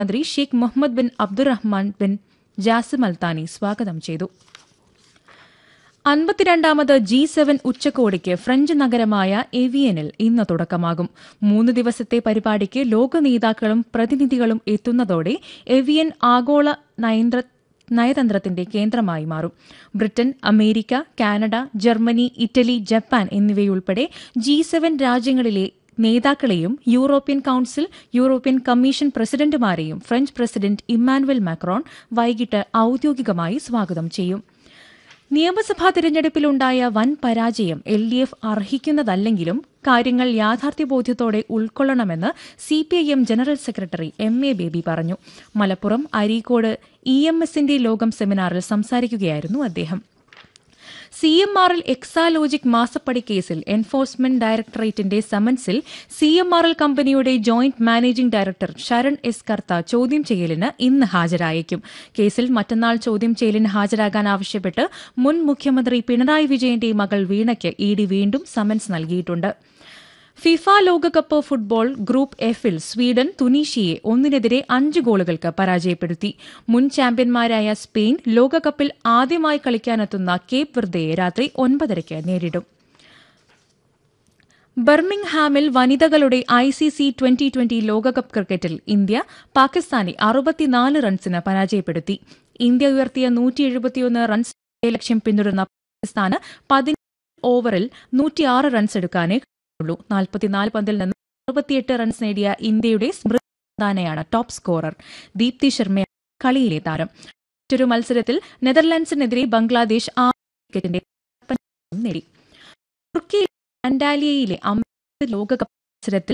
മന്ത്രി Sheikh Mohammed bin Abdulrahman bin Jassim Al Thani സ്വാഗതം ചെയ്തു അൻപത്തിരണ്ടാമത് ജി സെവൻ ഉച്ചകോടിക്ക് ഫ്രഞ്ച് നഗരമായ എവിയനിൽ ഇന്ന് തുടക്കമാകും മൂന്ന് ദിവസത്തെ പരിപാടിക്ക് ലോക നേതാക്കളും പ്രതിനിധികളും എത്തുന്നതോടെ എവിയൻ ആഗോള നയന്ത്ര നയതന്ത്രത്തിന്റെ കേന്ദ്രമായി മാറും Britain America Canada Germany Italy Japan എന്നിവയുൾപ്പെടെ ജി സെവൻ രാജ്യങ്ങളിലെ നേതാക്കളെയും യൂറോപ്യൻ കൌൺസിൽ യൂറോപ്യൻ കമ്മീഷൻ പ്രസിഡന്റുമാരെയും ഫ്രഞ്ച് പ്രസിഡന്റ് ഇമ്മാനുവൽ മാക്രോൺ വൈകിട്ട് ഔദ്യോഗികമായി സ്വാഗതം ചെയ്യും നിയമസഭാ തിരഞ്ഞെടുപ്പിലുണ്ടായ വൻ പരാജയം എൽ ഡി എഫ് അർഹിക്കുന്നതല്ലെങ്കിലും കാര്യങ്ങൾ യാഥാർത്ഥ്യബോധ്യത്തോടെ ഉൾക്കൊള്ളണമെന്ന് CPIM general secretary M A Baby പറഞ്ഞു മലപ്പുറം അരീക്കോട് ഇ എം എസിന്റെ ലോകം സെമിനാറിൽ സംസാരിക്കുകയായിരുന്നു അദ്ദേഹം C M R L Exalogic മാസപ്പടി കേസിൽ എൻഫോഴ്സ്മെന്റ് ഡയറക്ടറേറ്റിന്റെ സമൻസിൽ സി എം ആർ എൽ കമ്പനിയുടെ joint managing director Saran S Kartha ചോദ്യം ചെയ്യലിന് ഇന്ന് ഹാജരായേക്കും കേസിൽ മറ്റന്നാൾ ചോദ്യം ചെയ്യലിന് ഹാജരാകാൻ ആവശ്യപ്പെട്ട് മുൻ മുഖ്യമന്ത്രി പിണറായി വിജയന്റെ മകൾ വീണയ്ക്ക് ഇ ഡി വീണ്ടും സമൻസ് നൽകിയിട്ടുണ്ട് ഫിഫ ലോകകപ്പ് ഫുട്ബോൾ ഗ്രൂപ്പ് എഫിൽ സ്വീഡൻ തുനീഷ്യയെ ഒന്നിനെതിരെ അഞ്ച് ഗോളുകൾക്ക് പരാജയപ്പെടുത്തി മുൻ ചാമ്പ്യന്മാരായ സ്പെയിൻ ലോകകപ്പിൽ ആദ്യമായി കളിക്കാനെത്തുന്ന കേപ്പ് വെർദയെ രാത്രി ഒൻപതരയ്ക്ക് നേരിടും ബർമിംഗ്ഹാമിൽ വനിതകളുടെ I C C twenty twenty ലോകകപ്പ് ക്രിക്കറ്റിൽ ഇന്ത്യ പാകിസ്ഥാനെ അറുപത്തിനാല് റൺസിന് പരാജയപ്പെടുത്തി ഇന്ത്യ ഉയർത്തിയ നൂറ്റി എഴുപത്തിയൊന്ന് റൺസ് ലക്ഷ്യം പിന്തുടർന്ന പാകിസ്ഥാന് പതിനേഴ് ഓവറിൽ നൂറ്റിയാറ് റൺസ് എടുക്കാനേ ഉള്ളൂ നാൽപ്പത്തിനാല് പന്തിൽ നിന്ന് അറുപത്തിയെട്ട് റൺസ് നേടിയ ഇന്ത്യയുടെ സ്മൃതി മന്ദാനയാണ് ടോപ്പ് സ്കോറർ ദീപ്തി ശർമ്മയാണ് കളിയിലെ താരം മറ്റൊരു മത്സരത്തിൽ നെതർലാൻഡ്സിനെതിരെ ബംഗ്ലാദേശ് ആറ് വിക്കറ്റിന്റെ നേടി തുർക്കിയിൽ അന്റാലിയയിലെ അമ്പത് ലോകകപ്പ് മത്സരത്തിൽ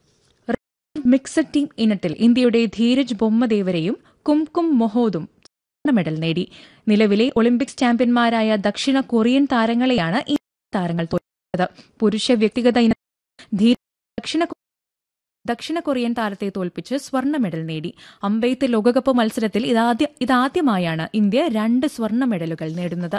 മിക്സഡ് ടീം ഇനത്തിൽ ഇന്ത്യയുടെ ധീരജ് ബൊമ്മദേവരെയും കുംകും മൊഹോദും മെഡൽ നേടി നിലവിലെ ഒളിമ്പിക്സ് ചാമ്പ്യന്മാരായ ദക്ഷിണ കൊറിയൻ താരങ്ങളെയാണ് ഈ താരങ്ങൾ തോൽപ്പിച്ചത് പുരുഷ വ്യക്തിഗത ഇന ദക്ഷിണ ദക്ഷിണ കൊറിയൻ താരത്തെ തോൽപ്പിച്ച് സ്വർണ്ണ മെഡൽ നേടി അമ്പെയ്ത്ത് ലോകകപ്പ് മത്സരത്തിൽ ഇതാദ്യ ഇതാദ്യമായാണ് ഇന്ത്യ രണ്ട് സ്വർണ്ണ മെഡലുകൾ നേടുന്നത്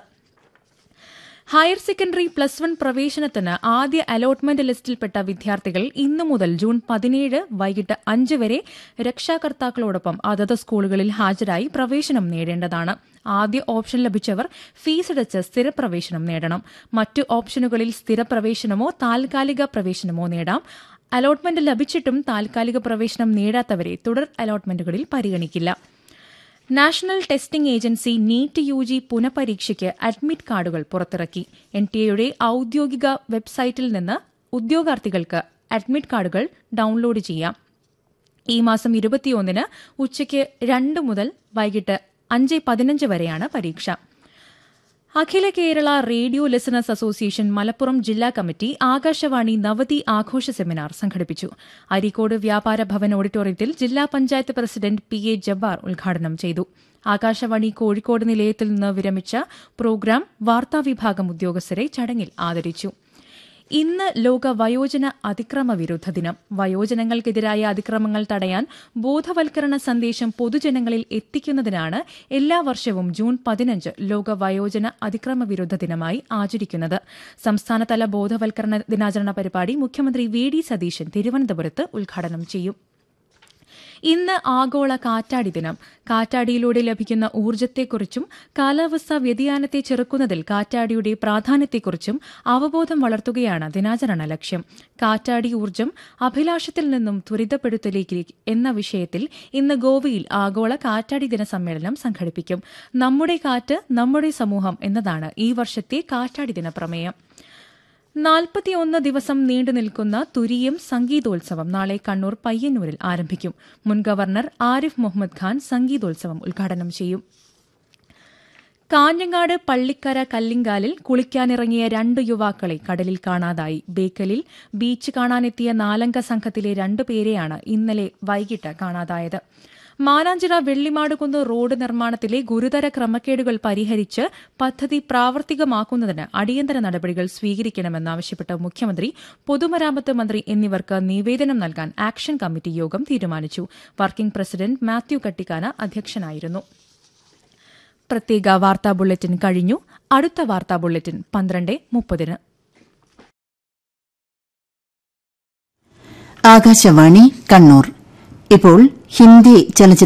ഹയർ സെക്കൻഡറി പ്ലസ് വൺ പ്രവേശനത്തിന് ആദ്യ അലോട്ട്മെന്റ് ലിസ്റ്റിൽപ്പെട്ട വിദ്യാർത്ഥികൾ ഇന്നു മുതൽ ജൂൺ പതിനേഴ് വൈകിട്ട് അഞ്ച് വരെ രക്ഷാകർത്താക്കളോടൊപ്പം അതത് സ്കൂളുകളിൽ ഹാജരായി പ്രവേശനം നേടേണ്ടതാണ് ആദ്യ ഓപ്ഷൻ ലഭിച്ചവർ ഫീസ് അടച്ച് സ്ഥിരപ്രവേശനം നേടണം മറ്റു ഓപ്ഷനുകളിൽ സ്ഥിരപ്രവേശനമോ താൽക്കാലിക പ്രവേശനമോ നേടാം അലോട്ട്മെന്റ് ലഭിച്ചിട്ടും താൽക്കാലിക പ്രവേശനം നേടാത്തവരെ തുടർ അലോട്ട്മെന്റുകളിൽ പരിഗണിക്കില്ല national testing agency NEET U G പുനഃപരീക്ഷയ്ക്ക് അഡ്മിറ്റ് കാർഡുകൾ പുറത്തിറക്കി എൻ ടി എയുടെ ഔദ്യോഗിക വെബ്സൈറ്റിൽ നിന്ന് ഉദ്യോഗാർത്ഥികൾക്ക് അഡ്മിറ്റ് കാർഡുകൾ ഡൌൺലോഡ് ചെയ്യാം ഈ മാസം ഇരുപത്തിയൊന്നിന് ഉച്ചയ്ക്ക് രണ്ട് മുതൽ വൈകിട്ട് അഞ്ച് പതിനഞ്ച് വരെയാണ് പരീക്ഷ Akhila Kerala radio listeners association Malappuram ജില്ലാ കമ്മിറ്റി ആകാശവാണി നവതി ആഘോഷ സെമിനാർ സംഘടിപ്പിച്ചു അരീക്കോട് വ്യാപാര ഭവൻ ഓഡിറ്റോറിയത്തിൽ ജില്ലാ panchayat president P A Jabbar ഉദ്ഘാടനം ചെയ്തു ആകാശവാണി കോഴിക്കോട് നിലയത്തിൽ നിന്ന് വിരമിച്ച പ്രോഗ്രാം വാർത്താവിഭാഗം ഉദ്യോഗസ്ഥരെ ചടങ്ങിൽ ആദരിച്ചു ഇന്ന് ലോക വയോജന അതിക്രമ വിരുദ്ധ ദിനം വയോജനങ്ങൾക്കെതിരായ അതിക്രമങ്ങൾ തടയാൻ ബോധവൽക്കരണ സന്ദേശം പൊതുജനങ്ങളിൽ എത്തിക്കുന്നതിനാണ് എല്ലാ വർഷവും ജൂൺ പതിനഞ്ച് ലോക വയോജന അതിക്രമ വിരുദ്ധ ദിനമായി ആചരിക്കുന്നത് സംസ്ഥാനതല ബോധവൽക്കരണ ദിനാചരണ പരിപാടി മുഖ്യമന്ത്രി വി ഡി സതീശൻ തിരുവനന്തപുരത്ത് ഉദ്ഘാടനം ചെയ്യും ഇന്ന് ആഗോള കാറ്റാടി ദിനം കാറ്റാടിയിലൂടെ ലഭിക്കുന്ന ഊർജ്ജത്തെക്കുറിച്ചും കാലാവസ്ഥാ വ്യതിയാനത്തെ ചെറുക്കുന്നതിൽ കാറ്റാടിയുടെ പ്രാധാന്യത്തെക്കുറിച്ചും അവബോധം വളർത്തുകയാണ് ദിനാചരണ ലക്ഷ്യം കാറ്റാടി ഊർജ്ജം അഭിലാഷത്തിൽ നിന്നും ത്വരിതപ്പെടുത്തലേക്ക് എന്ന വിഷയത്തിൽ ഇന്ന് ഗോവയിൽ ആഗോള കാറ്റാടി ദിന സമ്മേളനം സംഘടിപ്പിക്കും നമ്മുടെ കാറ്റ് നമ്മുടെ സമൂഹം എന്നതാണ് ഈ വർഷത്തെ കാറ്റാടി ദിന പ്രമേയം നാൽപ്പത്തിയൊന്ന് ദിവസം നീണ്ടു നിൽക്കുന്ന തുരിയം സംഗീതോത്സവം നാളെ കണ്ണൂർ പയ്യന്നൂരിൽ ആരംഭിക്കും മുൻ ഗവർണർ ആരിഫ് മുഹമ്മദ് ഖാൻ സംഗീതോത്സവം ഉദ്ഘാടനം ചെയ്യും കാഞ്ഞങ്ങാട് പള്ളിക്കര കല്ലിങ്കാലിൽ കുളിക്കാനിറങ്ങിയ രണ്ട് യുവാക്കളെ കടലിൽ കാണാതായി ബേക്കലിൽ ബീച്ച് കാണാനെത്തിയ നാലംഗ സംഘത്തിലെ രണ്ടുപേരെയാണ് ഇന്നലെ വൈകിട്ട് കാണാതായത് മാനാഞ്ചിറ വെള്ളിമാടുകുന്ന് റോഡ് നിർമ്മാണത്തിലെ ഗുരുതര ക്രമക്കേടുകൾ പരിഹരിച്ച് പദ്ധതി പ്രാവർത്തികമാക്കുന്നതിന് അടിയന്തര നടപടികൾ സ്വീകരിക്കണമെന്നാവശ്യപ്പെട്ട് മുഖ്യമന്ത്രി പൊതുമരാമത്ത് മന്ത്രി എന്നിവർക്ക് നിവേദനം നൽകാൻ ആക്ഷൻ കമ്മിറ്റി യോഗം തീരുമാനിച്ചു വർക്കിംഗ് പ്രസിഡന്റ് മാത്യു കട്ടിക്കാന അധ്യക്ഷനായിരുന്നു പ്രത്യേക വാർത്താ ബുള്ളറ്റിൻ കഴിഞ്ഞു അടുത്ത വാർത്താ ബുള്ളറ്റിൻ പന്ത്രണ്ട് മുപ്പതിന് ആകാശവാണി കണ്ണൂർ ഇപ്പോൾ ഹിന്ദി ചലച്ചിത്ര